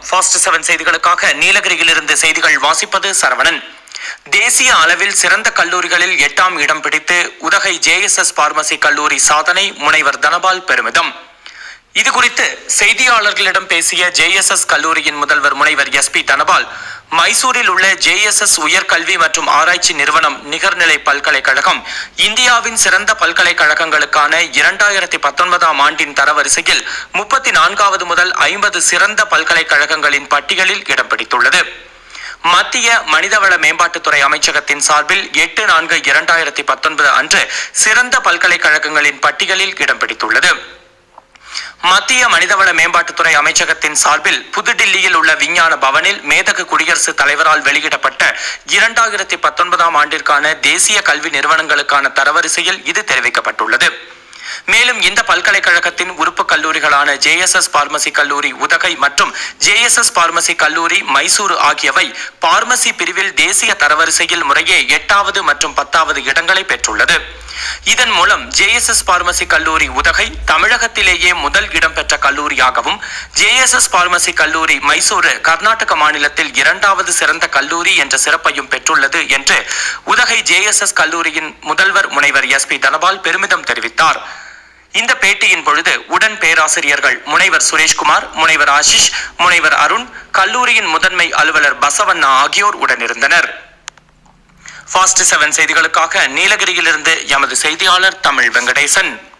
fast seven செய்திகளுக்காக நீலகிரியிலிருந்து செய்திகள் வாசிப்பது சரவணன் தேசிய அளவில் சிறந்த கல்லூரிகளில் எட்டாம் இடம் பிடித்து உதகை ஜேஎஸ்எஸ் பார்மசி கல்லூரி சாதனை முனைவர் தனபால் பெருமிதம் இது குறித்து செய்தியாளர்களிடம் பேசிய ஜேஎஸ்எஸ் கல்லூரியின் முதல்வர் முனைவர் எஸ் பி தனபால் மைசூரில் உள்ள ஜேஎஸ்எஸ் உயர்கல்வி மற்றும் ஆராய்ச்சி நிறுவனம் நிகர்நிலை பல்கலைக்கழகம் இந்தியாவின் சிறந்த பல்கலைக்கழகங்களுக்கான இரண்டாயிரத்தி பத்தொன்பதாம் ஆண்டின் தரவரிசையில் முப்பத்தி நான்காவது முதல் ஐம்பது சிறந்த பல்கலைக்கழகங்களின் பட்டியலில் இடம் பிடித்துள்ளது மத்திய மனிதவள மேம்பாட்டுத்துறை அமைச்சகத்தின் சார்பில் எட்டு நான்கு இரண்டாயிரத்தி பத்தொன்பது அன்று சிறந்த பல்கலைக்கழகங்களின் பட்டியலில் இடம் பிடித்துள்ளது மத்திய மனிதவள மேம்பாட்டுத்துறை அமைச்சகத்தின் சார்பில் புதுடில்லியில் உள்ள விஞ்ஞான பவனில் மேதகு குடியரசுத் தலைவரால் வெளியிடப்பட்ட இரண்டாயிரத்தி பத்தொன்பதாம் ஆண்டிற்கான தேசிய கல்வி நிறுவனங்களுக்கான தரவரிசையில் இது தெரிவிக்கப்பட்டுள்ளது மேலும் இந்த பல்கலைக்கழகத்தின் உறுப்பு கல்லூரிகளான ஜேஎஸ்எஸ் பார்மசி கல்லூரி உதகை மற்றும் ஜேஎஸ்எஸ் பார்மசி கல்லூரி மைசூரு ஆகியவை பார்மசி பிரிவில் தேசிய தரவரிசையில் முறையே எட்டாவது மற்றும் பத்தாவது இடங்களை பெற்றுள்ளது இதன் மூலம் ஜேஎஸ்எஸ் பார்மசி கல்லூரி உதகை தமிழகத்திலேயே முதல் இடம் பெற்ற கல்லூரியாகவும் ஜேஎஸ்எஸ் பார்மசி கல்லூரி மைசூரு கர்நாடக மாநிலத்தில் இரண்டாவது சிறந்த கல்லூரி என்ற சிறப்பையும் பெற்றுள்ளது என்று உதகை ஜேஎஸ்எஸ் கல்லூரியின் முதல்வர் முனைவர் எஸ் பி தனபால் பெருமிதம் தெரிவித்தார் இந்த பேட்டியின் பொழுது உடன் பேராசிரியர்கள் முனைவர் சுரேஷ்குமார் முனைவர் ஆஷிஷ் முனைவர் அருண் கல்லூரியின் முதன்மை அலுவலர் பசவண்ணா ஆகியோர் உடனிருந்தனர் ஃபாஸ்ட் செவன் செய்திகளுக்காக நீலகிரியிலிருந்து எமது செய்தியாளர் தமிழ் வெங்கடேசன்